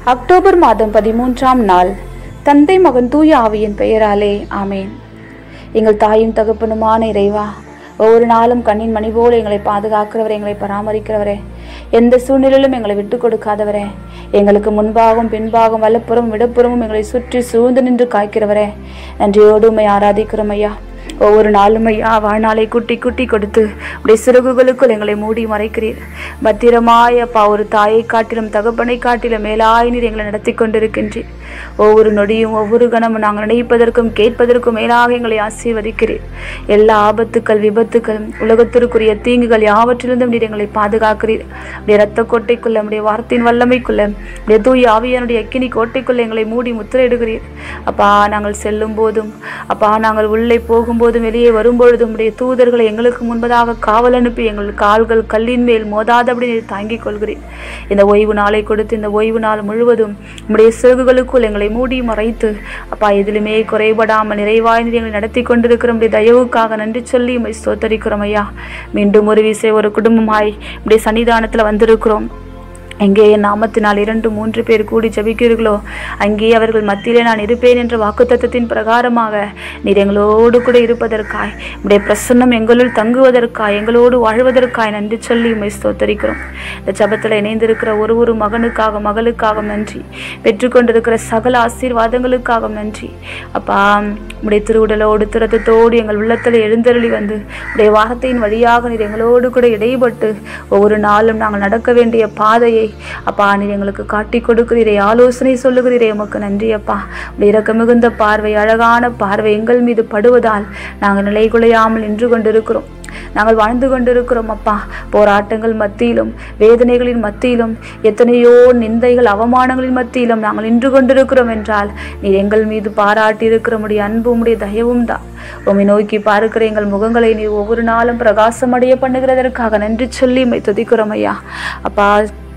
October மாதம் பதிமூன்றாம் நாள் தந்தை மகன் தூய ஆவியின் பெயராலே ஆமேன் எங்கள் தாயும் தகப்பனுமான இறைவா ஒவ்வொரு நாளும் கண்ணின் மணி போல எங்களை பாதுகாக்கிறவரே எங்களை பராமரிக்கிறவரே எந்த சூழ்நிலையிலும் எங்களை விட்டு கொடுக்காதவரே எங்களுக்கு முன்பாகவும் பின்பாகவும் வலப்புறமும் விடப்புறமும் எங்களை சுற்றி சூழ்ந்து நின்று காய்க்கிறவரே நன்றியோடு உம்மை ஆராதிக்கிறோம் ஐயா ஒவ்வொரு நாளும் ஐயா வாழ்நாளை குட்டி குட்டி கொடுத்து உடைய சிறகுகளுக்குள் எங்களை மூடி மறைக்கிறீர் பத்திரமாய் அப்பா ஒரு தாயை காட்டிலும் தகப்பனை காட்டிலும் மேலாய் நீர் எங்களை நடத்தி கொண்டிருக்கின்றீர் ஒவ்வொரு நொடியும் ஒவ்வொரு கணமும் நாங்கள் நினைப்பதற்கும் கேட்பதற்கும் மேலாக எங்களை ஆசீர்வதிக்கிறீர் எல்லா ஆபத்துக்கள் விபத்துக்கள் உலகத்திற்குரிய தீங்குகள் யாவற்றிலிருந்தும் நீர் எங்களை பாதுகாக்கிறீர் உடைய ரத்த கோட்டைக்குள்ள உடைய வார்த்தையின் வல்லமைக்குள்ள உடைய தூய ஆவியானுடைய அக்கினி கோட்டைக்குள்ள எங்களை மூடி முத்திரையிடுகிறீர் அப்பா நாங்கள் செல்லும் போதும் அப்பா நாங்கள் உள்ளே போகும்போதும் வெளியே வரும்பொழுதும் உடைய தூதர்களை எங்களுக்கு முன்பதாக காவல் அனுப்பி எங்கள் கால்கள் கல்லின் மேல் மோதாதபடி நீர் தாங்கிக் கொள்கிறீர் இந்த ஓய்வு நாளை கொடுத்து இந்த ஓய்வு நாள் முழுவதும் உடைய சிறகுகளுக்குள் எங்களை மூடி மறைத்து அப்பா எதிலுமே குறைபடாமல் நிறைவாய் நீர் எங்களை நடத்தி கொண்டிருக்கிற உடைய தயவுக்காக நன்றி சொல்லி உம்மை ஸ்தோத்தரிக்கிறோம் ஐயா மீண்டும் ஒரு விசை ஒரு குடும்பமாய் உடைய சன்னிதானத்தில் வந்திருக்கிறோம் எங்கே என் நாமத்தினால் இரண்டு மூன்று பேர் கூடி ஜெபிக்கிறீர்களோ அங்கே அவர்கள் மத்தியிலே நான் இருப்பேன் என்ற வாக்குத்தத்தத்தின் பிரகாரமாக நீர் எங்களோடு கூட இருப்பதற்காய் உடைய பிரசன்னம் எங்களுள் தங்குவதற்காய் எங்களோடு வாழ்வதற்காய் நன்றி சொல்லி உண்மை ஸ்தோத்தரிக்கிறோம் இந்த ஜபத்தில் இணைந்திருக்கிற ஒரு ஒரு மகனுக்காக மகளுக்காக நன்றி பெற்றுக்கொண்டிருக்கிற சகல ஆசீர்வாதங்களுக்காக நன்றி அப்பா உடைய திருவுடலோடு திரத்தத்தோடு எங்கள் உள்ளத்தில் எழுந்தருளி வந்து உடைய வார்த்தையின் வழியாக நீர் எங்களோடு கூட இடைப்பட்டு ஒவ்வொரு நாளும் நாங்கள் நடக்க வேண்டிய பாதையை அப்பா நீர் எங்களுக்கு காட்டி கொடுக்கிறீரே ஆலோசனை சொல்லுகிறீரே உமக்கு நன்றி அப்பா உடைய இறக்க மிகுந்த பார்வை அழகான பார்வை எங்கள் மீது படுவதால் நாங்கள் நிலை குலையாமல் நின்று கொண்டிருக்கிறோம் நாங்கள் வாழ்ந்து கொண்டிருக்கிறோம் அப்பா போராட்டங்கள் மத்தியிலும் வேதனைகளின் மத்தியிலும் எத்தனையோ நிந்தைகள் அவமானங்களின் மத்தியிலும் நாங்கள் நின்று கொண்டிருக்கிறோம் என்றால் நீர் எங்கள் மீது பாராட்டி இருக்கிற உடைய அன்பும் உடைய தயவும் தான் உம்மை நோக்கி பார்க்கிற எங்கள் முகங்களை நீர் ஒவ்வொரு நாளும் பிரகாசமடைய பண்ணுகிறதற்காக நன்றி சொல்லி உம்மை துதிக்கிறோம் ஐயா அப்பா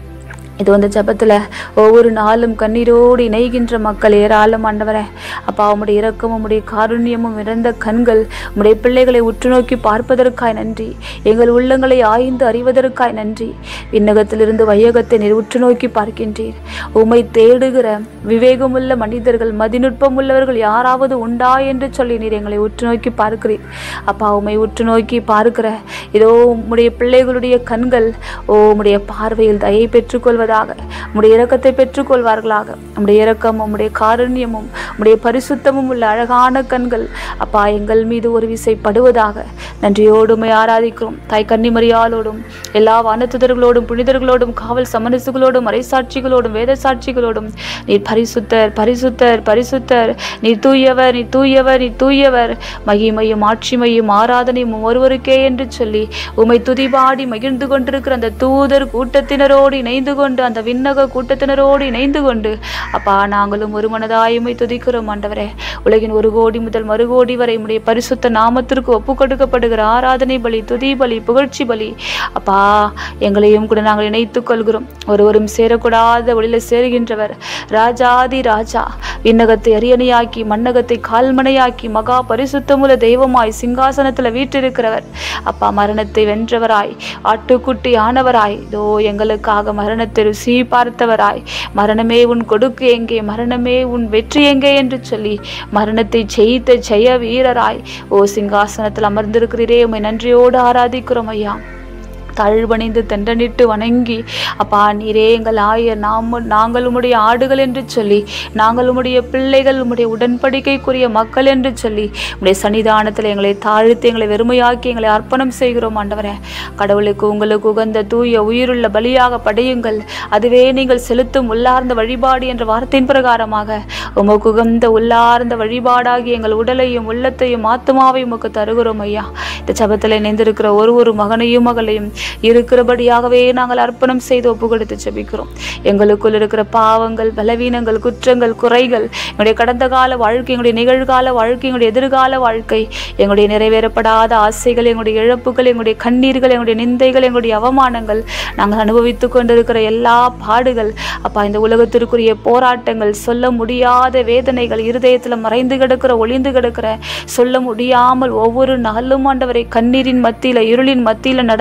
இது வந்து ஜபத்தில் ஒவ்வொரு நாளும் கண்ணீரோடு இணைகின்ற மக்கள் ஏராளம் ஆண்டவரே அப்பா உம்முடைய இரக்கமும் உம்முடைய காருண்யமும் இறந்த கண்கள் உம்முடைய பிள்ளைகளை உற்று நோக்கி பார்ப்பதற்காய் நன்றி எங்கள் உள்ளங்களை ஆய்ந்து அறிவதற்காய் நன்றி விண்ணகத்திலிருந்து வையகத்தை நீர் உற்று நோக்கி பார்க்கின்றீர் உம்மை தேடுகிற விவேகமுள்ள மனிதர்கள் மதிநுட்பம் உள்ளவர்கள் யாராவது உண்டா என்று சொல்லி நீர் எங்களை உற்று நோக்கி பார்க்கிறீர் அப்பா உம்மை உற்று நோக்கி பார்க்கிற இதோ உம்முடைய பிள்ளைகளுடைய கண்கள் ஓ உம்முடைய பார்வையில் தயை பெற்றுக்கொள்வது பெறுவதாக உம்முடைய இரக்கத்தை பெற்றுக்கொள்வார்களாக உம்முடைய இரக்கமும் உம்முடைய காருண்யமும் உம்முடைய பரிசுத்தமும் உள்ள அழகான கண்கள் அப்பா எங்கள் மீது ஒரு விசை படுவதாக நன்றியோடுமை ஆராதிக்கிறோம் தாய் கன்னிமரியாலோடும் எல்லா வானத்துதர்களோடும் புனிதர்களோடும் காவல் சமரசுகளோடும் மறைசாட்சிகளோடும் வேத சாட்சிகளோடும் நீர் பரிசுத்தர் பரிசுத்தர் பரிசுத்தர் நீர் தூயவர் நீ தூயவர் நீ தூயவர் மகிமையும் ஆட்சிமையும் ஆராதனையும் ஒருவருக்கே என்று சொல்லி உமை துதிபாடி மகிழ்ந்து கொண்டிருக்கிற அந்த தூதர் கூட்டத்தினரோடு இணைந்து கொண்டு அந்த விண்ணக கூட்டத்தினரோடு இணைந்து கொண்டு அப்பா நாங்களும் ஒரு மனதாயுமை துதிக்கிறோம் ஆண்டவரே உலகின் ஒரு கோடி முதல் மறு கோடி வரை உடைய பரிசுத்த நாமத்திற்கு ஒப்பு கொடுக்கப்படுகிற ஆராதனை பலி துதி பலி புகழ்ச்சி பலி அப்பா எங்களையும் கூட நாங்கள் இணைத்துக் கொள்கிறோம் ஒருவரும் சேரக்கூடாத ஒளியில சேருகின்றவர் ராஜாதி ராஜா விண்ணகத்தை அரியணையாக்கி மண்ணகத்தை கால்மனையாக்கி மகா பரிசுத்தமுள்ள தெய்வமாய் சிங்காசனத்தில் வீற்றிருக்கிறவர் அப்பா மரணத்தை வென்றவராய் ஆட்டுக்குட்டி ஆனவராய் இதோ எங்களுக்காக மரணத்தை ருசி பார்த்தவராய் மரணமே உன் கொடுக்கு எங்கே மரணமே உன் வெற்றி எங்கே என்று சொல்லி மரணத்தை ஜெயித்த ஜெய வீரராய் ஓ சிங்காசனத்தில் அமர்ந்திருக்கிறீரே உம்மை நன்றியோடு ஆராதிக்கிறோம் ஐயா தாழ்வணிந்து தெண்டனிட்டு வணங்கி அப்பா நீரே எங்கள் ஆயர் நாம் நாங்கள் உம்முடைய ஆடுகள் என்று சொல்லி நாங்கள் உம்முடைய பிள்ளைகள் உம்முடைய உடன்படிக்கைக்குரிய மக்கள் என்று சொல்லி உம்முடைய சன்னிதானத்தில் எங்களை தாழ்த்து எங்களை வெறுமையாக்கி எங்களை அர்ப்பணம் செய்கிறோம் ஆண்டவரே கடவுளுக்கு உங்களுக்கு உகந்த தூய உயிருள்ள பலியாக படையுங்கள் அதுவே நீங்கள் செலுத்தும் உள்ளார்ந்த வழிபாடு என்ற வார்த்தையின் பிரகாரமாக உமக்கு உகந்த உள்ளார்ந்த வழிபாடாகி எங்கள் உடலையும் உள்ளத்தையும் ஆத்மாவையும் உமக்கு தருகிறோம் ஐயா இந்த ஜபத்தில் இணைந்திருக்கிற ஒரு ஒரு மகனையும் மகளையும் இருக்கிறபடியாகவே நாங்கள் அர்ப்பணம் செய்து ஒப்பு கொடுத்து ஜெபிக்கிறோம் எங்களுக்குள் இருக்கிற பாவங்கள் பலவீனங்கள் குற்றங்கள் குறைகள் எங்களுடைய கடந்த கால வாழ்க்கை எங்களுடைய நிகழ்கால வாழ்க்கை எங்களுடைய எதிர்கால வாழ்க்கை எங்களுடைய நிறைவேறப்படாத ஆசைகள் எங்களுடைய இழப்புகள் எங்களுடைய கண்ணீர்கள் எங்களுடைய நிந்தைகள் எங்களுடைய அவமானங்கள் நாங்கள் அனுபவித்து கொண்டிருக்கிற எல்லா பாடுகள் அப்பா இந்த உலகத்திற்குரிய போராட்டங்கள் சொல்ல முடியாத வேதனைகள் இருதயத்தில் மறைந்து கிடக்கிற ஒளிந்து கிடக்கிற சொல்ல முடியாமல் ஒவ்வொரு நாளும் ஆண்டவரை கண்ணீரின் மத்தியில் இருளின் மத்தியில் நடந்து போயிருக்கிற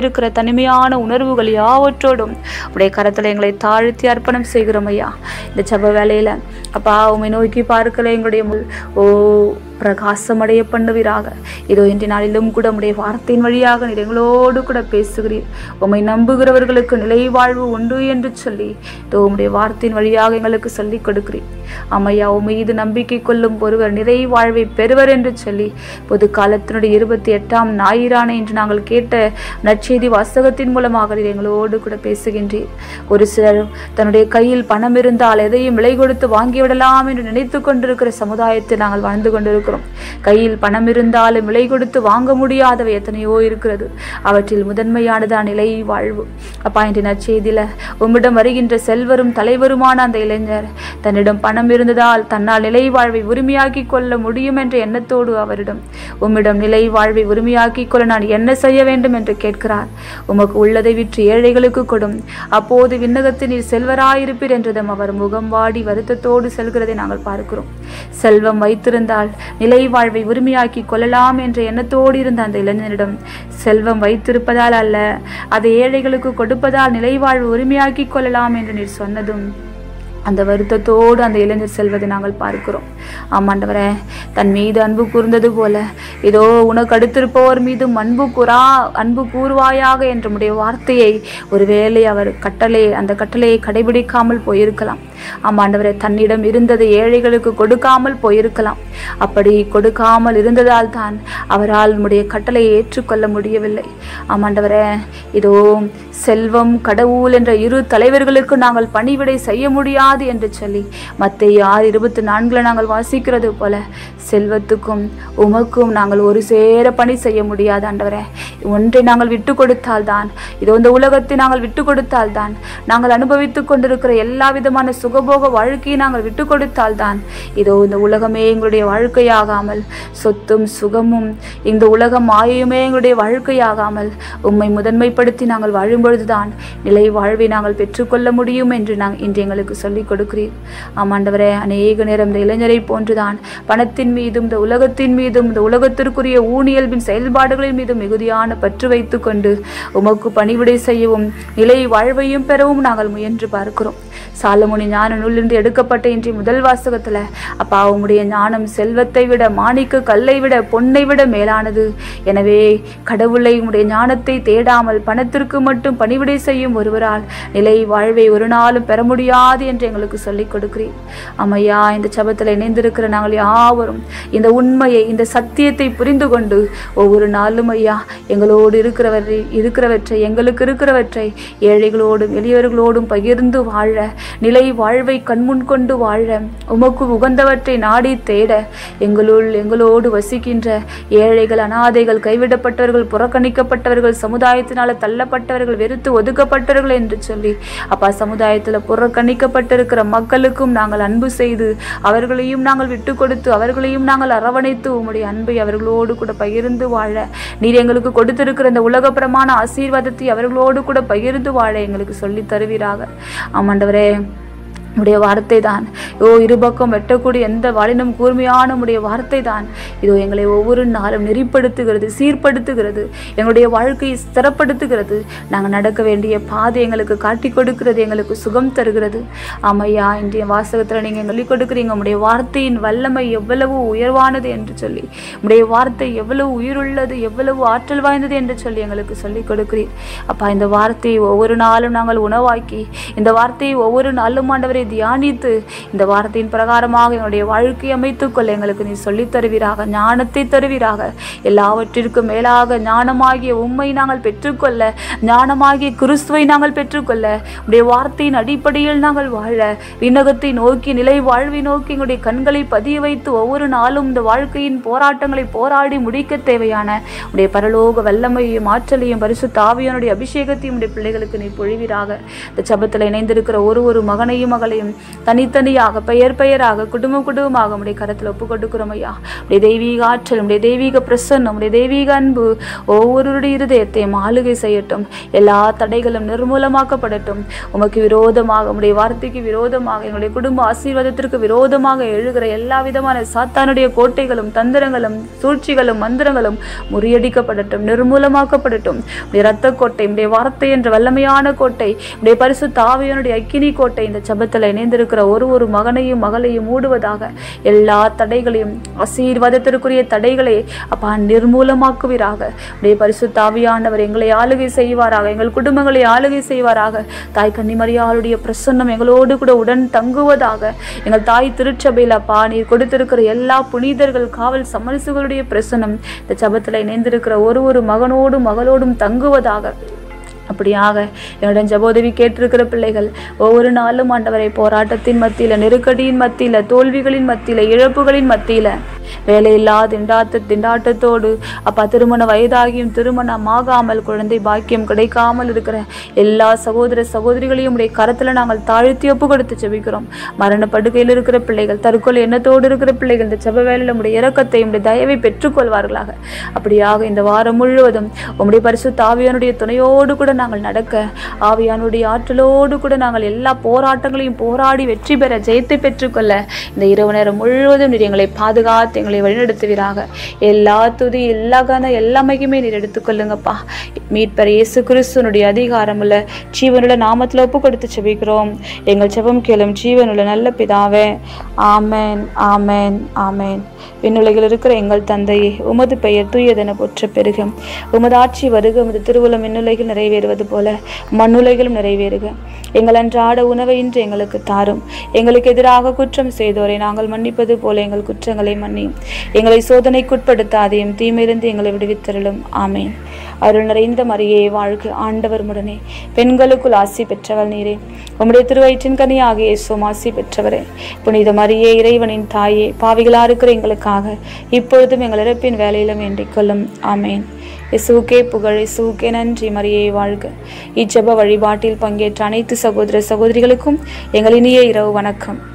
இருக்கிற தனிமையான உணர்வுகள் யாவற்றோடும் உடைய கரத்தில் எங்களை தாழ்த்தி அர்ப்பணம் செய்கிறோம் ஐயா இந்த ஜப வேலையில் அப்பா உண்மை நோக்கி பார்க்கல எங்களுடைய முல் ஓ பிரகாசமடைய பண்ணுவீராக இதோ இன்றைய நாளிலும் கூட உடைய வார்த்தையின் வழியாக நீர் எங்களோடு கூட பேசுகிறீர் உம்மை நம்புகிறவர்களுக்கு நிலை வாழ்வு உண்டு என்று சொல்லி இதோ உம்முடைய வார்த்தையின் வழியாக எங்களுக்கு சொல்லிக் கொடுக்கிறீர் அம்மையா உம் மீது நம்பிக்கை கொள்ளும் ஒருவர் நிறை வாழ்வை பெறுவர் என்று சொல்லி பொது காலத்தினுடைய இருபத்தி எட்டாம் ஞாயிறான என்று நாங்கள் கேட்ட நற்செய்தி வாசகத்தின் மூலமாக நீர் எங்களோடு கூட பேசுகின்றீர் ஒரு சிலர் தன்னுடைய கையில் பணம் இருந்தால் எதையும் விலை கொடுத்து வாங்கிவிடலாம் என்று நினைத்து கொண்டிருக்கிற சமுதாயத்தை நாங்கள் வாழ்ந்து கொண்டிருக்கிறோம் கையில் பணம் இருந்தாலும் விலை கொடுத்து வாங்க முடியாதவை எத்தனையோ இருக்கிறது அவற்றில் முதன்மையானதான் நிலை வாழ்வு அப்பா இன்று நற்செய்தியில உம்மிடம் வருகின்ற செல்வரும் தலைவருமான அந்த இளைஞர் தன்னிடம் பணம் இருந்ததால் தன்னால் நிலை வாழ்வை உரிமையாக்கிக் கொள்ள முடியும் என்ற எண்ணத்தோடு அவரிடம் உம்மிடம் நிலை வாழ்வை உரிமையாக்கிக் கொள்ள நான் என்ன செய்ய வேண்டும் என்று கேட்கிறார் உமக்கு உள்ளதை விற்று ஏழைகளுக்கு கொடும் அப்போது விண்ணகத்தில் நீர் செல்வராயிருப்பீர் என்றதும் அவர் முகம் வாடி வருத்தத்தோடு செல்கிறதை நாங்கள் பார்க்கிறோம் செல்வம் வைத்திருந்தால் நிலை வாழ்வை உரிமையாக்கி கொள்ளலாம் என்ற எண்ணத்தோடு இருந்த அந்த இளைஞனிடம் செல்வம் வைத்திருப்பதால் அல்ல அதை ஏழைகளுக்கு கொடுப்பதால் நிலை வாழ்வு உரிமையாக்கி கொள்ளலாம் என்று நீர் சொன்னதும் அந்த வருத்தத்தோடு அந்த இளைஞர் செல்வதை நாங்கள் பார்க்கிறோம் ஆமாண்டவரே தன் மீது அன்பு கூர்ந்தது போல இதோ உனக்கு அடுத்திருப்பவர் மீது அன்பு கூறா அன்பு கூறுவாயாக என்ற உடைய வார்த்தையை ஒருவேளை அவர் கட்டளை அந்த கட்டளையை கடைபிடிக்காமல் போயிருக்கலாம் ஆமாண்டவரே தன்னிடம் இருந்ததை ஏழைகளுக்கு கொடுக்காமல் போயிருக்கலாம் அப்படி கொடுக்காமல் இருந்ததால் தான் அவரால் உடைய கட்டளையை ஏற்றுக்கொள்ள முடியவில்லை ஆமாண்டவரே இதோ செல்வம் கடவுள் என்ற இரு தலைவர்களுக்கு நாங்கள் பணிவிடை செய்ய முடியாது என்று சொல்லி மத்திய ஆறு இருபத்தி நான்குல நாங்கள் வாசிக்கிறது போல செல்வத்துக்கும் உமக்கும் நாங்கள் ஒரு சேர பணி செய்ய முடியாது ஆண்டவரே ஒன்றை நாங்கள் விட்டு கொடுத்தால்தான் இதோ இந்த உலகத்தை நாங்கள் விட்டு கொடுத்தால்தான் நாங்கள் அனுபவித்துக் கொண்டிருக்கிற எல்லா விதமான சுகபோக வாழ்க்கையை நாங்கள் விட்டு கொடுத்தால்தான் இதோ இந்த உலகமே எங்களுடைய வாழ்க்கையாகாமல் சொத்தும் சுகமும் இந்த உலகம் மாயையுமே எங்களுடைய வாழ்க்கையாகாமல் உம்மை முதன்மைப்படுத்தி நாங்கள் வாழும் பொழுதுதான் நிலை வாழ்வை நாங்கள் பெற்றுக்கொள்ள முடியும் என்று நாங்கள் இன்று எங்களுக்கு சொல்லிக் கொடுக்கிறீர் ஆமாண்டவரே அநேக நேரம் இந்த இளைஞரை போன்றுதான் பணத்தின் மீதும் இந்த உலகத்தின் மீதும் இந்த உலகத்திற்குரிய ஊனியல்பின் செயல்பாடுகளின் மீதும் மிகுதியான பற்று வைத்துக் கொண்டு உமக்கு பணிவிடை செய்யவும் நிலை வாழ்வையும் பெறவும் நாங்கள் முயன்று பார்க்கிறோம் சாலமுனி ஞான நூலிருந்து எடுக்கப்பட்ட இன்றைய முதல் வாசகத்துல அப்பா உம்முடைய ஞானம் செல்வத்தை விட மாணிக்க கல்லை விட பொன்னை விட மேலானது எனவே கடவுளை உம்முடைய ஞானத்தை தேடாமல் பணத்திற்கு மட்டும் பணிவிடை செய்யும் ஒருவரால் நிலை வாழ்வை ஒரு நாளும் பெற முடியாது என்று எங்களுக்கு சொல்லிக் கொடுக்கிறீர் அம்மையா இந்த சபத்தில் இணைந்திருக்கிற நாங்கள் யாவரும் இந்த உண்மையை இந்த சத்தியத்தை புரிந்து கொண்டு ஒவ்வொரு நாளும் ஐயா எங்களோடு இருக்கிறவரை இருக்கிறவற்றை எங்களுக்கு இருக்கிறவற்றை ஏழைகளோடும் எளியவர்களோடும் பகிர்ந்து வாழ நிலை வாழ்வை கண்முன் கொண்டு வாழ உமக்கு உகந்தவற்றை நாடி தேட எங்களுள் எங்களோடு வசிக்கின்ற ஏழைகள் அனாதைகள் கைவிடப்பட்டவர்கள் புறக்கணிக்கப்பட்டவர்கள் சமுதாயத்தினால தள்ளப்பட்டவர்கள் வெறுத்து ஒதுக்கப்பட்டவர்கள் என்று சொல்லி அப்பா சமுதாயத்தில் புறக்கணிக்கப்பட்டிருக்கிற மக்களுக்கும் நாங்கள் அன்பு செய்து அவர்களையும் நாங்கள் விட்டு கொடுத்து அவர்களையும் நாங்கள் அரவணைத்து உம்முடைய அன்பை அவர்களோடு கூட பகிர்ந்து வாழ நீர் எங்களுக்கு கொடுத்திருக்கிற இந்த உலகப்பிரமான ஆசீர்வாதத்தை அவர்களோடு கூட பகிர்ந்து வாழ எங்களுக்கு சொல்லித் தருவீராக ஆமாண்டவரே உடைய வார்த்தை தான் ஓ இருபக்கம் வெட்டக்கூடிய எந்த வாலினும் கூர்மையான உடைய வார்த்தை தான் இதோ எங்களை ஒவ்வொரு நாளும் நெறிப்படுத்துகிறது சீர்படுத்துகிறது எங்களுடைய வாழ்க்கையை ஸ்திரப்படுத்துகிறது நாங்கள் நடக்க வேண்டிய பாதை எங்களுக்கு காட்டி கொடுக்கிறது எங்களுக்கு சுகம் தருகிறது ஆமையா இன்றைய வாசகத்தில் நீங்கள் சொல்லிக் கொடுக்குறீங்க உடைய வார்த்தையின் வல்லமை எவ்வளவு உயர்வானது என்று சொல்லி உடைய வார்த்தை எவ்வளவு உயிருள்ளது எவ்வளவு ஆற்றல் வாய்ந்தது என்று சொல்லி எங்களுக்கு சொல்லிக் கொடுக்கிறீர் அப்பா இந்த வார்த்தையை ஒவ்வொரு நாளும் நாங்கள் உணவாக்கி இந்த வார்த்தையை ஒவ்வொரு நாளும் ஆண்டவரை தியானித்து இந்த வார்த்தையின் பிரகாரமாக எங்களுடைய வாழ்க்கை அமைத்துக் கொள்ள எங்களுக்கு நீ சொல்லித் தருவீராக ஞானத்தை தருவீராக எல்லாவற்றிற்கும் மேலாக ஞானமாகிய உண்மை நாங்கள் பெற்றுக்கொள்ள ஞானமாகிய கிறிஸ்துவை நாங்கள் பெற்றுக்கொள்ள உடைய வார்த்தையின் அடிப்படையில் நாங்கள் வாழ விண்ணகத்தை நோக்கி நிலை வாழ்வை நோக்கி எங்களுடைய கண்களை பதிய வைத்து ஒவ்வொரு நாளும் இந்த வாழ்க்கையின் போராட்டங்களை போராடி முடிக்க தேவையான உடைய பரலோக வல்லமையையும் ஆற்றலையும் பரிசு தாவியனுடைய அபிஷேகத்தையும் உடைய பிள்ளைகளுக்கு நீ பொழிவீராக இந்த சபத்தில் இணைந்திருக்கிற ஒரு ஒரு மகனையும் மகளையும் பிள்ளைகளையும் தனித்தனியாக பெயர் பெயராக குடும்பம் குடும்பமாக உடைய கரத்தில் ஒப்பு கொடுக்கிறோம் ஐயா உடைய தெய்வீக ஆற்றல் உடைய தெய்வீக பிரசன்னம் உடைய தெய்வீக அன்பு ஒவ்வொருடைய இருதயத்தையும் ஆளுகை செய்யட்டும் எல்லா தடைகளும் நிர்மூலமாக்கப்படட்டும் உமக்கு விரோதமாக உடைய வார்த்தைக்கு விரோதமாக எங்களுடைய குடும்ப ஆசீர்வாதத்திற்கு விரோதமாக எழுகிற எல்லா விதமான சாத்தானுடைய கோட்டைகளும் தந்திரங்களும் சூழ்ச்சிகளும் மந்திரங்களும் முறியடிக்கப்படட்டும் நிர்மூலமாக்கப்படட்டும் உடைய இரத்த கோட்டை உடைய வார்த்தை என்ற வல்லமையான கோட்டை உடைய பரிசு தாவியனுடைய அக்கினி கோட்டை இந்த சபத்தில் இணைந்திருக்கிற ஒரு ஒரு மகனையும் மகளையும் மூடுவதாக எல்லா தடைகளையும் ஆசீர்வாதத்திற்குரிய தடைகளை அப்பா நிர்மூலமாக்குவீராக உடைய பரிசு தாவியானவர் எங்களை ஆளுகை செய்வாராக எங்கள் குடும்பங்களை ஆளுகை செய்வாராக தாய் கன்னிமரியாளுடைய பிரசன்னம் எங்களோடு கூட உடன் தங்குவதாக எங்கள் தாய் திருச்சபையில் அப்பா நீர் கொடுத்திருக்கிற எல்லா புனிதர்கள் காவல் சமரசுகளுடைய பிரசன்னம் இந்த சபத்தில் இணைந்திருக்கிற ஒரு ஒரு மகனோடும் மகளோடும் தங்குவதாக அப்படியாக என்னிடம் ஜபோதவி கேட்டிருக்கிற பிள்ளைகள் ஒவ்வொரு நாளும் ஆண்டவரை போராட்டத்தின் மத்தியில் நெருக்கடியின் மத்தியில் தோல்விகளின் மத்தியில் இழப்புகளின் மத்தியில் வேலையில்லா திண்டாட்ட திண்டாட்டத்தோடு அப்பா திருமண வயதாகியும் திருமணம் ஆகாமல் குழந்தை பாக்கியம் கிடைக்காமல் இருக்கிற எல்லா சகோதர சகோதரிகளையும் உடைய கரத்தில் நாங்கள் தாழ்த்தி ஒப்பு கொடுத்து ஜெபிக்கிறோம் மரண படுக்கையில் இருக்கிற பிள்ளைகள் தற்கொலை எண்ணத்தோடு இருக்கிற பிள்ளைகள் இந்த ஜெப வேலையில் உடைய இரக்கத்தை உடைய தயவை பெற்றுக்கொள்வார்களாக அப்படியாக இந்த வாரம் முழுவதும் உம்முடைய பரிசு தாவியானுடைய துணையோடு கூட நாங்கள் நடக்க ஆவியானுடைய ஆற்றலோடு கூட நாங்கள் எல்லா போராட்டங்களையும் போராடி வெற்றி பெற ஜெயத்தை பெற்றுக்கொள்ள இந்த இரவு நேரம் முழுவதும் நீர் எங்களை பாதுகாத்து எங்களை வழிநடத்துவீராக எல்லா துதி எல்லா கன எல்லா மகிமே நீர் எடுத்துக்கொள்ளுங்கப்பா மீட்பர் இயேசு கிறிஸ்துனுடைய அதிகாரமுள்ள ஜீவனுள்ள நாமத்தில் ஒப்பு கொடுத்து செபிக்கிறோம் எங்கள் செபம் கேளும் ஜீவனுள்ள நல்ல பிதாவே ஆமென் ஆமென் ஆமென் விண்ணுலகில் இருக்கிற எங்கள் தந்தையே உமது பெயர் தூயதென போற்ற பெருக உமது ஆட்சி வருக உமது திருவுளம் விண்ணுலகில் நிறைவேறுவது போல மண்ணுலகிலும் நிறைவேறுக எங்கள் அன்றாட உணவை இன்று எங்களுக்கு தாரும் எங்களுக்கு எதிராக குற்றம் செய்தோரை நாங்கள் மன்னிப்பது போல எங்கள் குற்றங்களை மன்னியும் எங்களை சோதனைக்குட்படுத்தாதையும் தீமையிலிருந்து எங்களை விடுவித்தருளும் ஆமேன் அருள் நிறைந்த மரியே வாழ்க ஆண்டவர் முடனே பெண்களுக்குள் ஆசி பெற்றவள் நீரே உம்முடைய திருவயிற்றின் கனியாக இயேசுவும் ஆசி பெற்றவரே புனித மரியே இறைவனின் தாயே பாவிகளா இருக்கிற எங்களுக்காக இப்பொழுதும் எங்கள் இறப்பின் வேலையிலும் வேண்டிக் கொள்ளும் ஆமேன் இசுவுக்கே புகழ் இசுவுக்கே நன்றி மரியே வாழ்க இச்செப வழிபாட்டில் பங்கேற்ற அனைத்து சகோதர சகோதரிகளுக்கும் எங்கள் இனிய இரவு வணக்கம்